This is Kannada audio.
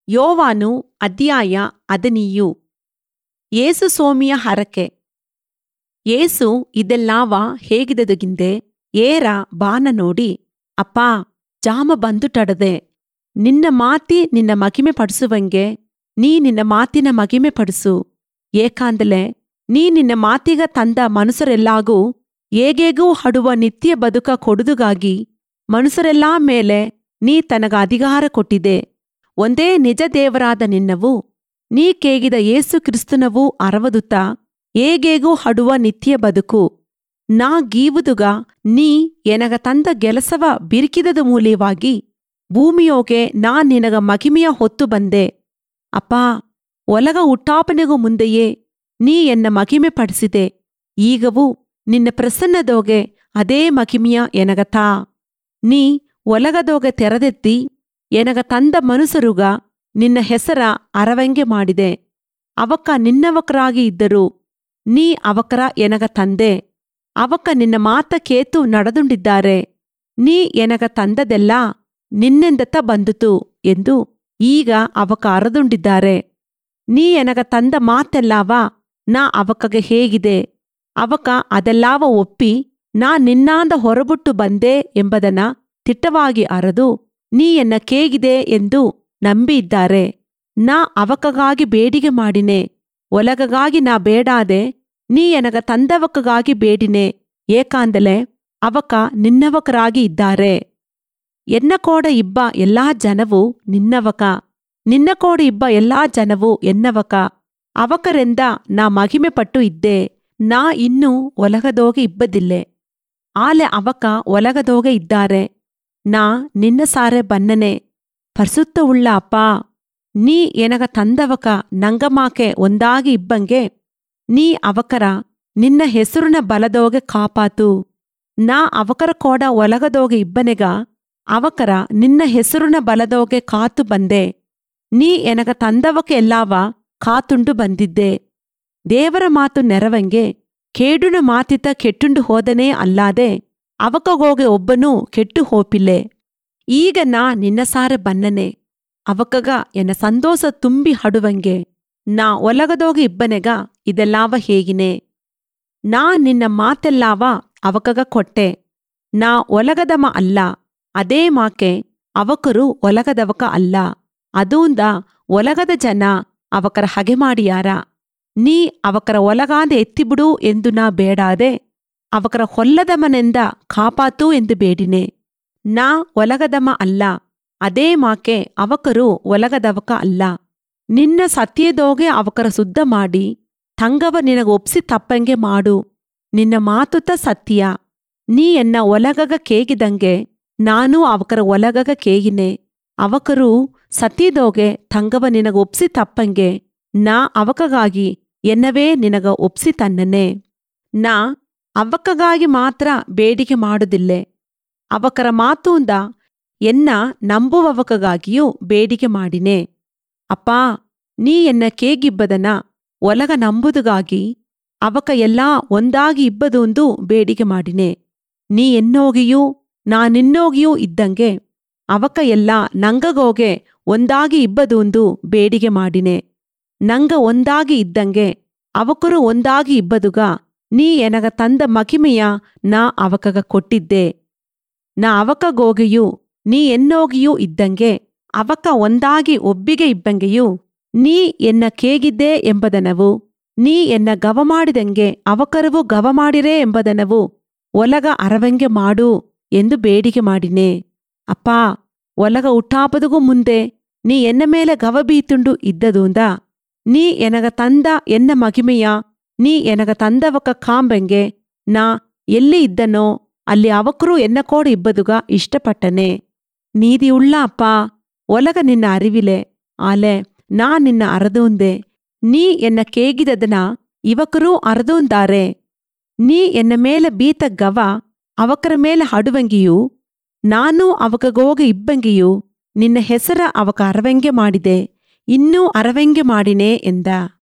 ಯೋವಾನು ಅಧ್ಯಾಯ ಹದಿನೀಯು ಏಸು ಸೋಮಿಯ ಹರಕೆ ಏಸು ಇದೆಲ್ಲಾವ ಹೇಗಿದೆದುಗಿಂದೆ ಏರ ಬಾನ ನೋಡಿ ಅಪ್ಪಾ ಜಾಮ ಬಂದುಟಡದೆ ನಿನ್ನ ಮಾತಿ ನಿನ್ನ ಮಗಿಮೆ ಪಡಿಸುವಂಗೆ ನೀ ನಿನ್ನ ಮಾತಿನ ಮಗಿಮೆ ಪಡಿಸು ಏಕಾಂದಲೆ ನೀ ನಿನ್ನ ಮಾತಿಗ ತಂದ ಮನುಸರೆಲ್ಲಾಗೂ ಏಗೇಗೂ ಹಡುವ ನಿತ್ಯ ಬದುಕ ಕೊಡುದುಗಾಗಿ ಮನುಸರೆಲ್ಲಾ ಮೇಲೆ ನೀ ತನಗ ಅಧಿಕಾರ ಕೊಟ್ಟಿದೆ ಒಂದೇ ನಿಜ ದೇವರಾದ ನಿನ್ನವು ನೀ ಕೇಗಿದ ಏಸು ಕ್ರಿಸ್ತನವೂ ಅರವದುತ್ತ ಏಗೇಗೂ ಹಡುವ ನಿತ್ಯ ಬದುಕು ನಾ ಗೀವುದುಗ ನೀ ಎನಗ ತಂದ ಗೆಲಸವ ಬಿರಿಕಿದದು ಮೂಲ್ಯವಾಗಿ ಭೂಮಿಯೋಗೆ ನಾ ನಿನಗ ಮಗಿಮೆಯ ಹೊತ್ತು ಬಂದೆ ಅಪ್ಪಾ ಒಲಗ ಹುಟ್ಟಾಪನೆಗೂ ಮುಂದೆಯೇ ನೀ ಎನ್ನ ಮಗಿಮೆ ಪಡಿಸಿದೆ ಈಗವೂ ನಿನ್ನ ಪ್ರಸನ್ನದೋಗೆ ಅದೇ ಮಗಿಮೆಯ ಎನಗತಾ ನೀ ಒಲಗದೋಗೆ ತೆರೆದೆತ್ತಿ ಎನಗ ತಂದ ಮನುಸರುಗ ನಿನ್ನ ಹೆಸರ ಅರವಂಗೆ ಮಾಡಿದೆ ಅವಕ್ಕ ನಿನ್ನವಕರಾಗಿ ಇದ್ದರು ನೀ ಅವಕರ ಎನಗ ತಂದೆ ಅವಕ್ಕ ನಿನ್ನ ಮಾತ ಕೇತು ನಡೆದುಂಡಿದ್ದಾರೆ ನೀ ಎನಗ ತಂದದೆಲ್ಲ ನಿನ್ನೆಂದತ ಬಂದುತು ಎಂದು ಈಗ ಅವಕ ಅರದುಂಡಿದ್ದಾರೆ ನೀ ಎನಗ ತಂದ ಮಾತೆಲ್ಲಾವ ನಾ ಅವಕಗೆ ಹೇಗಿದೆ ಅವಕ ಅದೆಲ್ಲಾವ ಒಪ್ಪಿ ನಾ ನಿನ್ನಾಂದ ಹೊರಬುಟ್ಟು ಬಂದೆ ಎಂಬುದನ್ನ ತಿಟ್ಟವಾಗಿ ಅರದು ನೀ ಎನ್ನ ಕೇಗಿದೆ ಎಂದು ನಂಬಿದ್ದಾರೆ ನಾ ಅವಕಗಾಗಿ ಬೇಡಿಗೆ ಮಾಡಿನೆ ಒಲಗಗಾಗಿ ನಾ ಬೇಡಾದೆ ನೀ ಎನಗ ತಂದವಕಗಾಗಿ ಬೇಡಿನೆ ಏಕಾಂದಲೆ ಅವಕ ನಿನ್ನವಕರಾಗಿ ಇದ್ದಾರೆ ಎನ್ನ ಕೋಡ ಇಬ್ಬ ಎಲ್ಲಾ ಜನವು ನಿನ್ನವಕ ನಿನ್ನ ಕೋಡ ಇಬ್ಬ ಎಲ್ಲಾ ಜನವು ಎನ್ನವಕ ಅವಕರೆಂದ ನಾ ಮಹಿಮೆ ಪಟ್ಟು ಇದ್ದೆ ನಾ ಇನ್ನೂ ಒಲಗದೋಗೆ ಇಬ್ಬದಿಲ್ಲೆ ಆಲೆ ಅವಕ ಒಲಗದೋಗೆ ಇದ್ದಾರೆ ನಾ ನಿನ್ನ ಸಾರೆ ಬನ್ನನೆ ಪರಿಸುತ್ತವುಳ್ಳ ಅಪ್ಪಾ ನೀ ಎನಗ ತಂದವಕ ನಂಗಮಾಕೆ ಒಂದಾಗಿ ಇಬ್ಬಂಗೆ ನೀ ಅವಕರ ನಿನ್ನ ಹೆಸರುನ ಬಲದೋಗೆ ಕಾಪಾತು ನಾ ಅವಕರ ಕೋಡ ಒಲಗದೋಗೆ ಇಬ್ಬನೆಗ ಅವಕರ ನಿನ್ನ ಹೆಸರುನ ಬಲದೋಗೆ ಕಾತು ಬಂದೆ ನೀ ಎನಗ ತಂದವಕ್ಕೆ ಎಲ್ಲಾವ ಕಾತುಂಡು ಬಂದಿದ್ದೆ ದೇವರ ಮಾತು ನೆರವಂಗೆ ಕೇಡುನ ಮಾತಿತ ಕೆಟ್ಟುಂಡು ಹೋದನೇ ಅಲ್ಲಾದೆ ಅವಕಗೋಗೆ ಒಬ್ಬನೂ ಕೆಟ್ಟು ಹೋಪಿಲ್ಲೆ ಈಗ ನಾ ನಿನ್ನ ಸಾರೆ ಬನ್ನನೆ ಅವಕಗ ಎನ್ನ ಸಂದೋಷ ತುಂಬಿ ಹಡುವಂಗೆ ನಾ ಒಲಗದೋಗೆ ಇಬ್ಬನೆಗ ಇದೆಲ್ಲಾವ ಹೇಗಿನೆ ನಾ ನಿನ್ನ ಮಾತೆಲ್ಲಾವ ಅವಕಗ ಕೊಟ್ಟೆ ನಾ ಒಲಗದಮ ಅಲ್ಲ ಅದೇ ಮಾಕೆ ಅವಕರು ಒಲಗದವಕ ಅಲ್ಲ ಅದೂಂದ ಒಲಗದ ಜನ ಅವಕರ ಹಗೆ ಮಾಡಿಯಾರ ನೀ ಅವಕರ ಒಲಗಾದ ಎತ್ತಿಬಿಡು ಎಂದು ನಾ ಬೇಡಾದೆ ಅವಕರ ಹೊಲ್ಲದಮನೆಂದ ಕಾಪಾತು ಎಂದು ಬೇಡಿನೆ ನಾ ಒಲಗದಮ ಅಲ್ಲ ಅದೇ ಮಾಕೆ ಅವಕರು ಒಲಗದವಕ ಅಲ್ಲ ನಿನ್ನ ಸತ್ಯದೋಗೆ ಅವಕರ ಸುದ್ದ ಮಾಡಿ ತಂಗವ ನಿನಗ ಒಪ್ಸಿ ತಪ್ಪಂಗೆ ಮಾಡು ನಿನ್ನ ಮಾತುತ ಸತ್ಯ ನೀ ಎನ್ನ ಒಲಗಗ ಕೇಗಿದಂಗೆ ನಾನೂ ಅವಕರ ಒಲಗಗ ಕೇಗಿನೆ ಅವಕರು ಸತ್ಯದೋಗೆ ತಂಗವ ನಿನಗ ಒಪ್ಸಿ ತಪ್ಪಂಗೆ ನಾ ಅವಕಗಾಗಿ ಎನ್ನವೇ ನಿನಗ ಒಪ್ಸಿ ತನ್ನನೆ ನಾ ಅವಕ್ಕಗಾಗಿ ಮಾತ್ರ ಬೇಡಿಕೆ ಮಾಡುದಿಲ್ಲೆ ಅವಕರ ಮಾತೂಂದ ಎನ್ನ ನಂಬುವವಕಗಾಗಿಯೂ ಬೇಡಿಕೆ ಮಾಡಿನೆ ಅಪ್ಪಾ ನೀ ಎನ್ನ ಕೇಗಿಬ್ಬದನ ಒಲಗ ನಂಬುದುಗಾಗಿ ಅವಕ ಎಲ್ಲಾ ಒಂದಾಗಿ ಇಬ್ಬದೊಂದು ಬೇಡಿಕೆ ಮಾಡಿನೆ ನೀ ಎನ್ನೋಗಿಯೂ ನಾನಿನ್ನೋಗಿಯೂ ಇದ್ದಂಗೆ ಅವಕ ಎಲ್ಲ ನಂಗಗೋಗೆ ಒಂದಾಗಿ ಇಬ್ಬದೊಂದು ಬೇಡಿಗೆ ಮಾಡಿನೆ ನಂಗ ಒಂದಾಗಿ ಇದ್ದಂಗೆ ಅವಕರು ಒಂದಾಗಿ ಇಬ್ಬದುಗ ನೀ ಎನಗ ತಂದ ಮಗಿಮೆಯ ನಾ ಅವಕಗ ಕೊಟ್ಟಿದ್ದೆ ನಾ ಅವಕಗೋಗೆಯೂ ನೀ ಎನ್ನೋಗಿಯೂ ಇದ್ದಂಗೆ ಅವಕ ಒಂದಾಗಿ ಒಬ್ಬಿಗೆ ಇಬ್ಬಂಗೆಯೂ ನೀ ಎನ್ನ ಕೇಗಿದ್ದೆ ಎಂಬುದನವು ನೀ ಎನ್ನ ಗವ ಮಾಡಿದಂಗೆ ಅವಕರವು ಗವ ಮಾಡಿರೇ ಎಂಬುದನವು ಒಲಗ ಅರವಂಗೆ ಮಾಡು ಎಂದು ಬೇಡಿಕೆ ಮಾಡಿನೆ ಅಪ್ಪಾ ಒಲಗ ಹುಟ್ಟಾಪದಗೂ ಮುಂದೆ ನೀ ಎನ್ನ ಮೇಲೆ ಗವ ಬೀತುಂಡು ಇದ್ದದೂಂದ ನೀ ಎನಗ ತಂದ ಎನ್ನ ಮಗಿಮೆಯ ನೀ ಎನಗ ತಂದವಕ ಕಾಂಬೆಂಗೆ ನಾ ಎಲ್ಲಿ ಇದ್ದನೋ ಅಲ್ಲಿ ಅವಕರೂ ಎನ್ನ ಕೋಡ ಇಬ್ಬದುಗ ಇಷ್ಟಪಟ್ಟನೆ ನೀದಿಯುಳ್ಳ ಅಪ್ಪ ಒಲಗ ನಿನ್ನ ಅರಿವಿಲೆ ಆಲೆ ನಾ ನಿನ್ನ ಅರದೂಂದೆ ನೀ ಎನ್ನ ಕೇಗಿದದನ ಇವಕರೂ ಅರದೂಂದಾರೆ ನೀ ಎನ್ನ ಮೇಲೆ ಬೀತ ಗವ ಅವಕರ ಮೇಲೆ ಹಡುವಂಗಿಯೂ ನಾನೂ ಅವಕಗೋಗೆ ಇಬ್ಬಂಗಿಯೂ ನಿನ್ನ ಹೆಸರ ಅವಕ ಅರವಂಗೆ ಮಾಡಿದೆ ಇನ್ನೂ ಅರವಂಗೆ ಮಾಡಿನೆ ಎಂದ